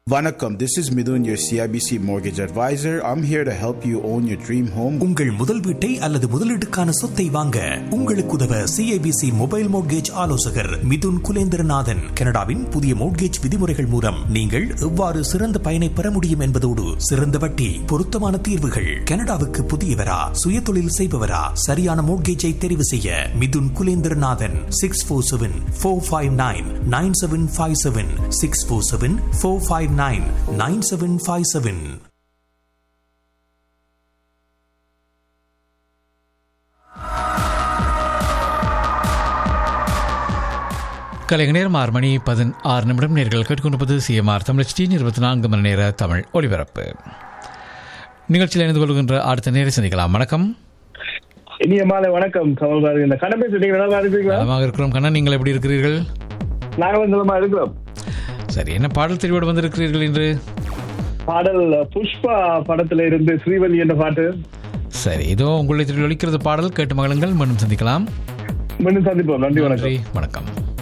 Vanakkam, this is Midun, your CIBC mortgage advisor. I'm here to help you own your dream home. உங்கள் முதல் வீட்டை அல்லது முதலீட்டுக்கான சொத்தை வாங்க உங்களுக்கு உதவ சிஐபிசி மொபைல் மோட்கேஜ் ஆலோசகர் மிதுன் குலேந்திரநாதன் கனடாவின் புதிய மோட்கேஜ் விதிமுறைகள் மூலம் நீங்கள் எவ்வாறு சிறந்த பயனை பெற முடியும் என்பதோடு சிறந்த வட்டி பொருத்தமான தீர்வுகள் கனடாவுக்கு புதியவரா சுயதொழில் செய்பவரா சரியான மோட்கேஜை தெரிவு செய்ய Mithun Kulendranathan six four seven four five nine nine seven five seven six four seven four five nine nine seven five seven கலைஞர் நேரம் ஆறு மணி பதினாறு நிமிடம் நேர்கள் கேட்டுக்கொண்டிருப்பது சிஎம்ஆர் தமிழ் டி இருபத்தி நான்கு மணி நேர தமிழ் ஒலிபரப்பு நிகழ்ச்சியில் இணைந்து கொள்கின்ற அடுத்த நேரை சந்திக்கலாம் வணக்கம் இனிய மாலை வணக்கம் கமல்பாரு இந்த கடமை சொன்னீங்க நல்லா இருக்கீங்களா நலமாக இருக்கிறோம் கண்ணா நீங்கள் எப்படி இருக்கிறீர்கள் நாங்க வந்து நலமா இருக்கிறோம் சரி என்ன பாடல் தெரிவோடு வந்திருக்கிறீர்கள் என்று பாடல் புஷ்பா படத்துல இருந்து ஸ்ரீவல்லி என்ற பாட்டு சரி இதோ உங்களை ஒலிக்கிறது பாடல் கேட்டு மகளுங்கள் மீண்டும் சந்திக்கலாம் மீண்டும் சந்திப்போம் நன்றி வணக்கம் நன்றி வணக்கம்